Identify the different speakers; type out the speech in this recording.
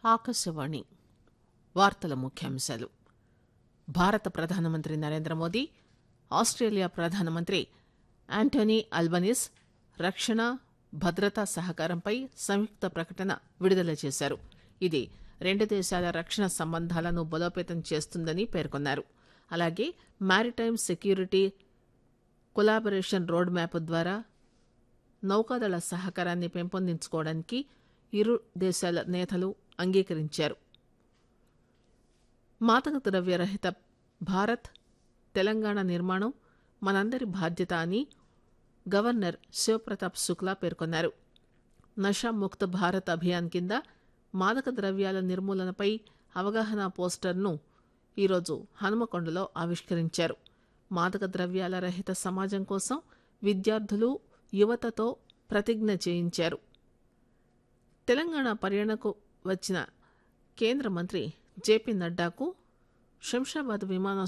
Speaker 1: ఆకాశవాణి వార్తల ముఖ్యాంశాలు భారత ప్రధానమంత్రి నరేంద్ర మోదీ ఆస్ట్రేలియా ప్రధానమంత్రి యాంటోనీ అల్బనీస్ రక్షణ భద్రతా సహకారంపై సంయుక్త ప్రకటన విడుదల చేశారు ఇది రెండు దేశాల రక్షణ సంబంధాలను బలోపేతం చేస్తుందని పేర్కొన్నారు అలాగే maritime security collaboration road map ద్వారా నౌకాదళ సహకారాన్ని పెంపొందించుకోవడానికి ఇరు దేశాల నేతలు అంగీకరించారు మాదక ద్రవ్య రహిత భారత్ తెలంగాణ నిర్మాణం మనందరి బాధ్యత అని గవర్నర్ శివప్రతాప్ శుక్లా పేర్కొన్నారు నషా ముక్త భారత్ అభియాన్ కింద మాదక ద్రవ్యాల నిర్మూలనపై అవగాహన పోస్టర్ను ఈరోజు హనుమకొండలో ఆవిష్కరించారు మాదక ద్రవ్యాల రహిత సమాజం కోసం విద్యార్థులు యువతతో ప్రతిజ్ఞ చేయించారు తెలంగాణ పర్యటనకు వచ్చిన కేంద్ర మంత్రి జేపీ నడ్డాకు శంషాబాద్ విమానాశ్రయం